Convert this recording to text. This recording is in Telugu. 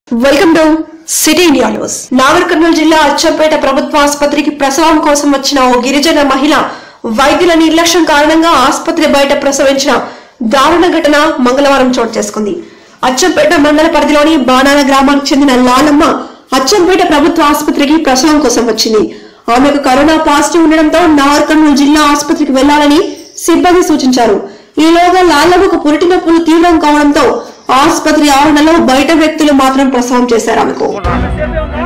welcome to city India news Nagar Kurnool జిల్లా అచ్చంపేట ప్రభుత్వ ఆసుపత్రికి ప్రసవం కోసం వచ్చిన ఓ గిరిజన మహిళ వైద్యుల నిర్లక్ష్యం కారణంగా ఆసుపత్రి బయట ప్రసవించిన దారుణ ఘటన మంగళవారం చోటు చేసుకుంది అచ్చంపేట మండల పరిధిలోని బాణాల గ్రామానికి చెందిన లాలమ్మ అచ్చంపేట ప్రభుత్వ ఆసుపత్రికి ప్రసవం కోసం వచ్చింది ఆమెకు కరోనా పాజిటివ్ ఉండడంతో నాగర్ కర్నూలు జిల్లా ఆసుపత్రికి వెళ్లాలని సిబ్బంది సూచించారు ఈలోగా లాలమ్మకు పురిటి నొప్పులు తీవ్రం కావడంతో ఆసుపత్రి ఆవరణలో బయట వ్యక్తులు మాత్రం ప్రసవం చేశారు ఆమెకు రామసేపే ఉందా